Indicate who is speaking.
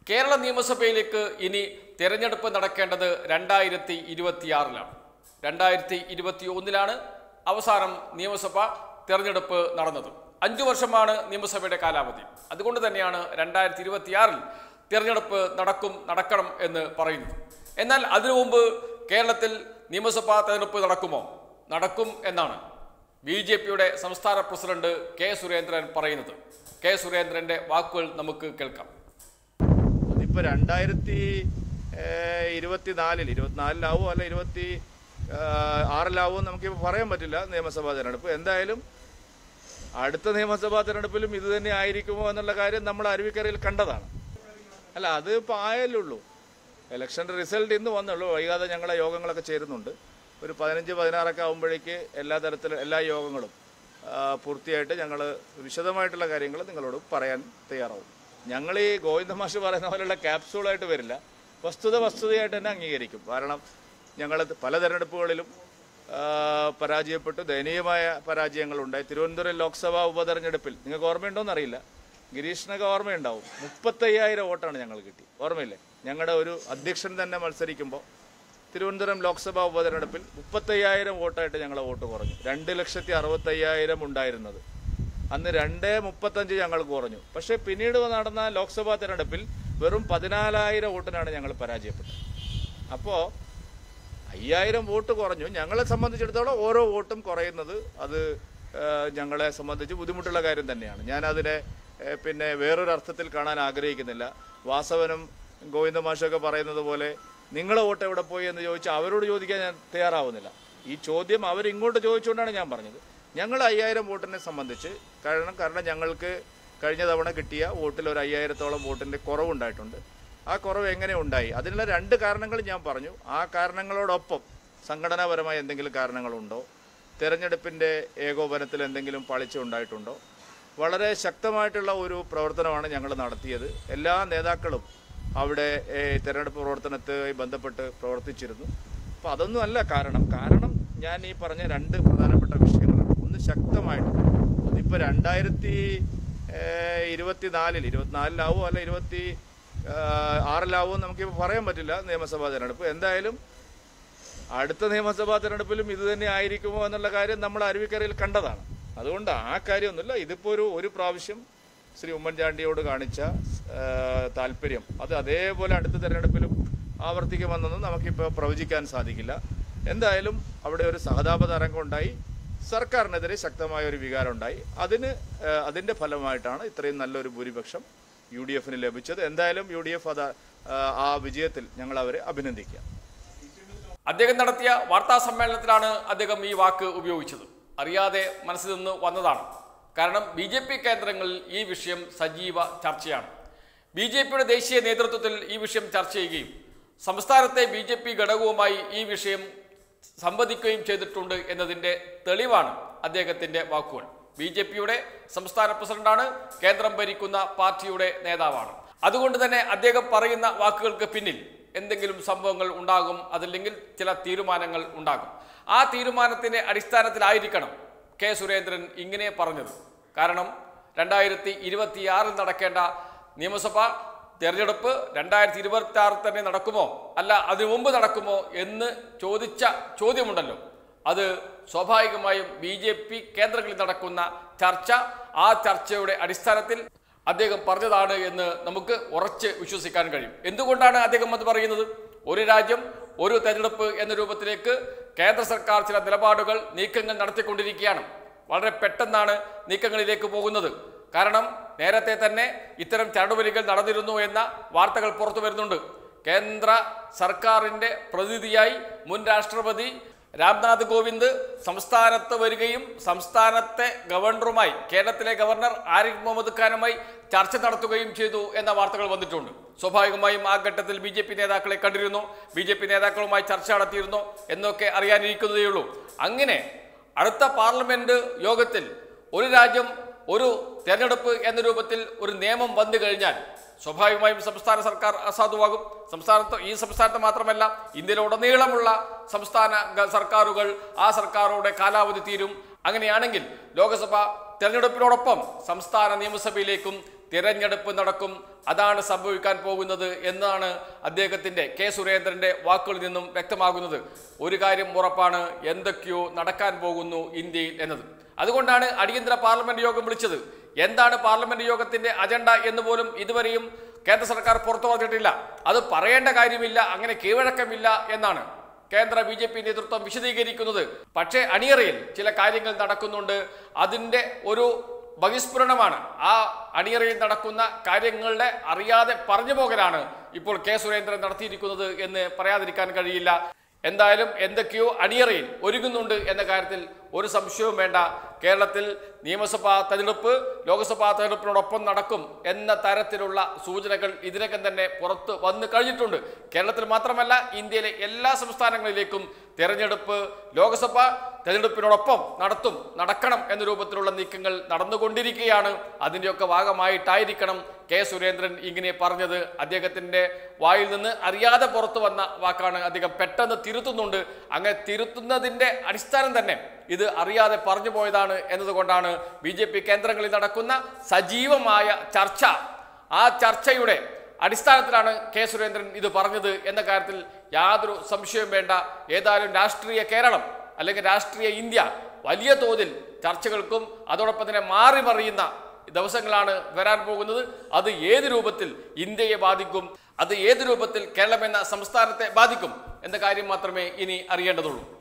Speaker 1: കേരള നിയമസഭയിലേക്ക് ഇനി തെരഞ്ഞെടുപ്പ് നടക്കേണ്ടത് രണ്ടായിരത്തി ഇരുപത്തിയാറിലാണ് രണ്ടായിരത്തി ഇരുപത്തി ഒന്നിലാണ് അവസാനം നിയമസഭ തെരഞ്ഞെടുപ്പ് നടന്നത് അഞ്ചു വർഷമാണ് നിയമസഭയുടെ കാലാവധി അതുകൊണ്ട് തന്നെയാണ് രണ്ടായിരത്തി ഇരുപത്തിയാറിൽ തിരഞ്ഞെടുപ്പ് നടക്കും നടക്കണം എന്ന് പറയുന്നത് എന്നാൽ അതിനു മുമ്പ് കേരളത്തിൽ നിയമസഭാ തെരഞ്ഞെടുപ്പ് നടക്കുമോ നടക്കും എന്നാണ് ബി ജെ പിയുടെ സംസ്ഥാന പ്രസിഡന്റ് കെ സുരേന്ദ്രൻ പറയുന്നത് കെ സുരേന്ദ്രന്റെ വാക്കുകൾ നമുക്ക് കേൾക്കാം
Speaker 2: അതിപ്പോൾ രണ്ടായിരത്തി ഇരുപത്തിനാലിൽ ഇരുപത്തിനാലിലാവോ അല്ല ഇരുപത്തി ആറിലാവോ നമുക്കിപ്പോൾ പറയാൻ പറ്റില്ല നിയമസഭാ തെരഞ്ഞെടുപ്പ് എന്തായാലും അടുത്ത നിയമസഭാ തെരഞ്ഞെടുപ്പിലും ഇത് തന്നെ ആയിരിക്കുമോ എന്നുള്ള കാര്യം നമ്മൾ അരുവിക്കരയിൽ കണ്ടതാണ് അല്ല അത് ഇപ്പോൾ ആയല്ലുള്ളൂ ഇലക്ഷൻ്റെ റിസൾട്ട് ഇന്ന് വന്നുള്ളൂ വൈകാതെ ഞങ്ങളെ യോഗങ്ങളൊക്കെ ചേരുന്നുണ്ട് ഒരു പതിനഞ്ച് പതിനാറൊക്കെ ആകുമ്പോഴേക്ക് എല്ലാ തരത്തിലും എല്ലാ യോഗങ്ങളും ആ, പൂർത്തിയായിട്ട് ഞങ്ങൾ വിശദമായിട്ടുള്ള കാര്യങ്ങൾ നിങ്ങളോട് പറയാൻ തയ്യാറാവും ഞങ്ങൾ ഈ ഗോവിന്ദ മാഷ് പറയുന്ന പോലെയുള്ള ക്യാപ്സൂളായിട്ട് വരില്ല വസ്തുത വസ്തുതയായിട്ട് തന്നെ അംഗീകരിക്കും കാരണം ഞങ്ങൾ പല തെരഞ്ഞെടുപ്പുകളിലും ആ, പരാജയപ്പെട്ടു ദയനീയമായ പരാജയങ്ങളുണ്ടായി തിരുവനന്തപുരം ലോക്സഭാ ഉപതെരഞ്ഞെടുപ്പിൽ നിങ്ങൾക്ക് ഓർമ്മയുണ്ടോന്ന് അറിയില്ല ഗിരീഷിനൊക്കെ ഓർമ്മയുണ്ടാവും മുപ്പത്തയ്യായിരം വോട്ടാണ് ഞങ്ങൾ കിട്ടി ഓർമ്മയില്ലേ ഞങ്ങളുടെ ഒരു അധ്യക്ഷൻ തന്നെ മത്സരിക്കുമ്പോൾ തിരുവനന്തപുരം ലോക്സഭാ ഉപതെരഞ്ഞെടുപ്പിൽ മുപ്പത്തയ്യായിരം വോട്ടായിട്ട് ഞങ്ങളെ വോട്ട് കുറഞ്ഞു രണ്ട് ലക്ഷത്തി അറുപത്തയ്യായിരം ഉണ്ടായിരുന്നത് അന്ന് രണ്ട് മുപ്പത്തഞ്ച് ഞങ്ങൾ കുറഞ്ഞു പക്ഷേ പിന്നീട് നടന്ന ലോക്സഭാ തെരഞ്ഞെടുപ്പിൽ വെറും പതിനാലായിരം വോട്ടിനാണ് ഞങ്ങൾ പരാജയപ്പെട്ടത് അപ്പോൾ അയ്യായിരം വോട്ട് കുറഞ്ഞു ഞങ്ങളെ സംബന്ധിച്ചിടത്തോളം ഓരോ വോട്ടും കുറയുന്നത് അത് ആ, ഞങ്ങളെ സംബന്ധിച്ച് ബുദ്ധിമുട്ടുള്ള കാര്യം തന്നെയാണ് ഞാൻ അതിനെ ഏ, പിന്നെ വേറൊരു അർത്ഥത്തിൽ കാണാൻ ആഗ്രഹിക്കുന്നില്ല വാസവനും ഗോവിന്ദ മാഷൊക്കെ പറയുന്നത് പോലെ നിങ്ങളെ വോട്ട് എവിടെ പോയി എന്ന് ചോദിച്ചാൽ അവരോട് ചോദിക്കാൻ ഞാൻ തയ്യാറാവുന്നില്ല ഈ ചോദ്യം അവരിങ്ങോട്ട് ചോദിച്ചുകൊണ്ടാണ് ഞാൻ പറഞ്ഞത് ഞങ്ങൾ അയ്യായിരം വോട്ടിനെ സംബന്ധിച്ച് കാരണം കാരണം ഞങ്ങൾക്ക് കഴിഞ്ഞ തവണ കിട്ടിയ വോട്ടിൽ ഒരു അയ്യായിരത്തോളം വോട്ടിൻ്റെ കുറവുണ്ടായിട്ടുണ്ട് ആ കുറവ് എങ്ങനെ ഉണ്ടായി അതിനുള്ള രണ്ട് കാരണങ്ങൾ ഞാൻ പറഞ്ഞു ആ കാരണങ്ങളോടൊപ്പം സംഘടനാപരമായ എന്തെങ്കിലും കാരണങ്ങളുണ്ടോ തെരഞ്ഞെടുപ്പിൻ്റെ ഏകോപനത്തിൽ എന്തെങ്കിലും പാളിച്ച ഉണ്ടായിട്ടുണ്ടോ വളരെ ശക്തമായിട്ടുള്ള ഒരു പ്രവർത്തനമാണ് ഞങ്ങൾ നടത്തിയത് എല്ലാ നേതാക്കളും അവിടെ ഏ, തെരഞ്ഞെടുപ്പ് പ്രവർത്തനത്തുമായി ബന്ധപ്പെട്ട് പ്രവർത്തിച്ചിരുന്നു അപ്പോൾ അതൊന്നും അല്ല കാരണം കാരണം ഞാൻ ഈ പറഞ്ഞ രണ്ട് പ്രധാനപ്പെട്ട വിഷയങ്ങളാണ് ഒന്ന് ശക്തമായിട്ട് ഇപ്പോൾ രണ്ടായിരത്തി ഇരുപത്തിനാലിൽ ഇരുപത്തിനാലിലാവോ അല്ല ഇരുപത്തി ആഹ് ആറിലാവോ നമുക്കിപ്പോൾ പറയാൻ പറ്റില്ല നിയമസഭാ തെരഞ്ഞെടുപ്പ് എന്തായാലും അടുത്ത നിയമസഭാ തെരഞ്ഞെടുപ്പിലും ഇത് തന്നെ ആയിരിക്കുമോ എന്നുള്ള കാര്യം നമ്മൾ അരുവിക്കരയിൽ കണ്ടതാണ് അതുകൊണ്ട് ആ കാര്യമൊന്നുമില്ല ഇതിപ്പോൾ ഒരു ഒരു പ്രാവശ്യം ശ്രീ ഉമ്മൻചാണ്ടിയോട് കാണിച്ച ആഹ് താല്പര്യം അത് അതേപോലെ അടുത്ത തെരഞ്ഞെടുപ്പിലും ആവർത്തിക്കുമെന്നൊന്നും നമുക്കിപ്പോൾ പ്രവചിക്കാൻ സാധിക്കില്ല എന്തായാലും അവിടെ ഒരു സഹതാപ തരംഗം ഉണ്ടായി സർക്കാരിനെതിരെ ശക്തമായ ഒരു വികാരം ഉണ്ടായി അതിന് ആഹ് അതിന്റെ ഫലമായിട്ടാണ് ഇത്രയും നല്ലൊരു ഭൂരിപക്ഷം യു ഡി എഫിന് ലഭിച്ചത് എന്തായാലും യു ഡി എഫ് അത് ആഹ് ആ വിജയത്തിൽ ഞങ്ങൾ അവരെ അഭിനന്ദിക്കുക
Speaker 1: അദ്ദേഹം നടത്തിയ വാർത്താ സമ്മേളനത്തിലാണ് അദ്ദേഹം ഈ വാക്ക് ഉപയോഗിച്ചത് അറിയാതെ മനസ്സിൽ നിന്ന് വന്നതാണ് കാരണം ബി ജെ പി കേന്ദ്രങ്ങളിൽ ഈ വിഷയം സജീവ ചർച്ചയാണ് ബി ജെ പിയുടെ ദേശീയ നേതൃത്വത്തിൽ ഈ വിഷയം ചർച്ച ചെയ്യുകയും സംസ്ഥാനത്തെ ബി ജെ പി ഘടകവുമായി ഈ വിഷയം സംവദിക്കുകയും ചെയ്തിട്ടുണ്ട് എന്നതിൻ്റെ തെളിവാണ് അദ്ദേഹത്തിൻ്റെ വാക്കുകൾ ബി ജെ പിയുടെ സംസ്ഥാന പ്രസിഡന്റാണ് കേന്ദ്രം ഭരിക്കുന്ന പാർട്ടിയുടെ നേതാവാണ് അതുകൊണ്ട് തന്നെ അദ്ദേഹം പറയുന്ന വാക്കുകൾക്ക് പിന്നിൽ എന്തെങ്കിലും സംഭവങ്ങൾ ഉണ്ടാകും അതല്ലെങ്കിൽ ചില തീരുമാനങ്ങൾ ഉണ്ടാകും ആ തീരുമാനത്തിന്റെ അടിസ്ഥാനത്തിലായിരിക്കണം കെ സുരേന്ദ്രൻ ഇങ്ങനെ പറഞ്ഞത് കാരണം രണ്ടായിരത്തി ഇരുപത്തിയാറിൽ നടക്കേണ്ട നിയമസഭ തെരഞ്ഞെടുപ്പ് രണ്ടായിരത്തി ഇരുപത്തി ആറിൽ തന്നെ നടക്കുമോ അല്ല അതിനു മുമ്പ് നടക്കുമോ എന്ന് ചോദിച്ച ചോദ്യമുണ്ടല്ലോ അത് സ്വാഭാവികമായും ബി ജെ പി കേന്ദ്രങ്ങളിൽ നടക്കുന്ന ചർച്ച ആ ചർച്ചയുടെ അടിസ്ഥാനത്തിൽ അദ്ദേഹം പറഞ്ഞതാണ് എന്ന് നമുക്ക് ഉറച്ച് വിശ്വസിക്കാൻ കഴിയും എന്തുകൊണ്ടാണ് അദ്ദേഹം അത് പറയുന്നത് ഒരു രാജ്യം ഒരു തെരഞ്ഞെടുപ്പ് എന്ന രൂപത്തിലേക്ക് കേന്ദ്ര സർക്കാർ ചില നിലപാടുകൾ നീക്കങ്ങൾ നടത്തിക്കൊണ്ടിരിക്കുകയാണ് വളരെ പെട്ടെന്നാണ് നീക്കങ്ങളിലേക്ക് പോകുന്നത് കാരണം നേരത്തെ തന്നെ ഇത്തരം ചരടുവലികൾ നടന്നിരുന്നു എന്ന വാർത്തകൾ പുറത്തു വരുന്നുണ്ട് കേന്ദ്ര സർക്കാരിന്റെ പ്രതിനിധിയായി മുൻ രാഷ്ട്രപതി രാംനാഥ് കോവിന്ദ് സംസ്ഥാനത്ത് വരികയും സംസ്ഥാനത്തെ ഗവർണറുമായി കേരളത്തിലെ ഗവർണർ ആരിഫ് മുഹമ്മദ് ഖാനുമായി ചർച്ച നടത്തുകയും ചെയ്തു എന്ന വാർത്തകൾ വന്നിട്ടുണ്ട് സ്വാഭാവികമായും ആ ഘട്ടത്തിൽ ബി ജെ പി നേതാക്കളെ കണ്ടിരുന്നു ബി ജെ പി നേതാക്കളുമായി ചർച്ച നടത്തിയിരുന്നു എന്നൊക്കെ അറിയാനിരിക്കുന്നതേയുള്ളൂ അങ്ങനെ അടുത്ത പാർലമെന്റ് യോഗത്തിൽ ഒരു രാജ്യം ഒരു തെരഞ്ഞെടുപ്പ് എന്ന രൂപത്തിൽ ഒരു നിയമം വന്നു കഴിഞ്ഞാൽ സ്വാഭാവികമായും സംസ്ഥാന സർക്കാർ അസാധുവാകും സംസ്ഥാനത്ത് ഈ സംസ്ഥാനത്ത് മാത്രമല്ല ഇന്ത്യയിലുടനീളമുള്ള സംസ്ഥാന ഗ- സർക്കാരുകൾ ആ സർക്കാരുടെ കാലാവധി തീരും അങ്ങനെയാണെങ്കിൽ ലോക്സഭ തെരഞ്ഞെടുപ്പിനോടൊപ്പം സംസ്ഥാന നിയമസഭയിലേക്കും തിരഞ്ഞെടുപ്പ് നടക്കും അതാണ് സംഭവിക്കാൻ പോകുന്നത് എന്നാണ് അദ്ദേഹത്തിന്റെ കെ സുരേന്ദ്രന്റെ വാക്കുകളിൽ നിന്നും വ്യക്തമാകുന്നത് ഒരു കാര്യം ഉറപ്പാണ് എന്തൊക്കെയോ നടക്കാൻ പോകുന്നു ഇന്ത്യയിൽ എന്നത് അതുകൊണ്ടാണ് അടിയന്തര പാർലമെന്റ് യോഗം വിളിച്ചത് എന്താണ് പാർലമെന്റ് യോഗത്തിന്റെ അജണ്ട എന്ന് പോലും ഇതുവരെയും കേന്ദ്ര സർക്കാർ പുറത്തു പറഞ്ഞിട്ടില്ല അത് പറയേണ്ട കാര്യമില്ല അങ്ങനെ കീഴ്വഴക്കമില്ല എന്നാണ് കേന്ദ്ര ബി ജെ പി നേതൃത്വം വിശദീകരിക്കുന്നത് പക്ഷേ അണിയറയിൽ ചില കാര്യങ്ങൾ നടക്കുന്നുണ്ട് അതിൻ്റെ ഒരു ബഹിസ്ഫുരണമാണ് ആ അണിയറയിൽ നടക്കുന്ന കാര്യങ്ങളുടെ അറിയാതെ പറഞ്ഞു പോകലാണ് ഇപ്പോൾ കെ സുരേന്ദ്രൻ നടത്തിയിരിക്കുന്നത് എന്ന് പറയാതിരിക്കാൻ കഴിയില്ല എന്തായാലും എന്തൊക്കെയോ അണിയറയിൽ ഒരുങ്ങുന്നുണ്ട് എന്ന കാര്യത്തിൽ ഒരു സംശയവും വേണ്ട കേരളത്തിൽ നിയമസഭാ തെരഞ്ഞെടുപ്പ് ലോക്സഭാ തെരഞ്ഞെടുപ്പിനോടൊപ്പം നടക്കും എന്ന തരത്തിലുള്ള സൂചനകൾ ഇതിനകം തന്നെ പുറത്ത് വന്നു കഴിഞ്ഞിട്ടുണ്ട് കേരളത്തിൽ മാത്രമല്ല ഇന്ത്യയിലെ എല്ലാ സംസ്ഥാനങ്ങളിലേക്കും തെരഞ്ഞെടുപ്പ് ലോക്സഭ തെരഞ്ഞെടുപ്പിനോടൊപ്പം നടത്തും നടക്കണം എന്ന രൂപത്തിലുള്ള നീക്കങ്ങൾ നടന്നുകൊണ്ടിരിക്കുകയാണ് അതിൻ്റെയൊക്കെ ഭാഗമായിട്ടായിരിക്കണം കെ സുരേന്ദ്രൻ ഇങ്ങനെ പറഞ്ഞത് അദ്ദേഹത്തിൻ്റെ വായിൽ നിന്ന് അറിയാതെ പുറത്തു വന്ന വാക്കാണ് അദ്ദേഹം പെട്ടെന്ന് തിരുത്തുന്നുണ്ട് അങ്ങനെ തിരുത്തുന്നതിൻ്റെ അടിസ്ഥാനം തന്നെ ഇത് അറിയാതെ പറഞ്ഞു പോയതാണ് എന്നതുകൊണ്ടാണ് ബി ജെ പി കേന്ദ്രങ്ങളിൽ നടക്കുന്ന സജീവമായ ചർച്ച ആ ചർച്ചയുടെ അടിസ്ഥാനത്തിലാണ് കെ സുരേന്ദ്രൻ ഇത് പറഞ്ഞത് എന്ന കാര്യത്തിൽ യാതൊരു സംശയവും വേണ്ട ഏതായാലും രാഷ്ട്രീയ കേരളം അല്ലെങ്കിൽ രാഷ്ട്രീയ ഇന്ത്യ വലിയ തോതിൽ ചർച്ചകൾക്കും അതോടൊപ്പം തന്നെ മാറി മറിയുന്ന ദിവസങ്ങളാണ് വരാൻ പോകുന്നത് അത് ഏത് രൂപത്തിൽ ഇന്ത്യയെ ബാധിക്കും അത് ഏത് രൂപത്തിൽ കേരളം എന്ന സംസ്ഥാനത്തെ ബാധിക്കും എന്ന കാര്യം മാത്രമേ ഇനി അറിയേണ്ടതുള്ളൂ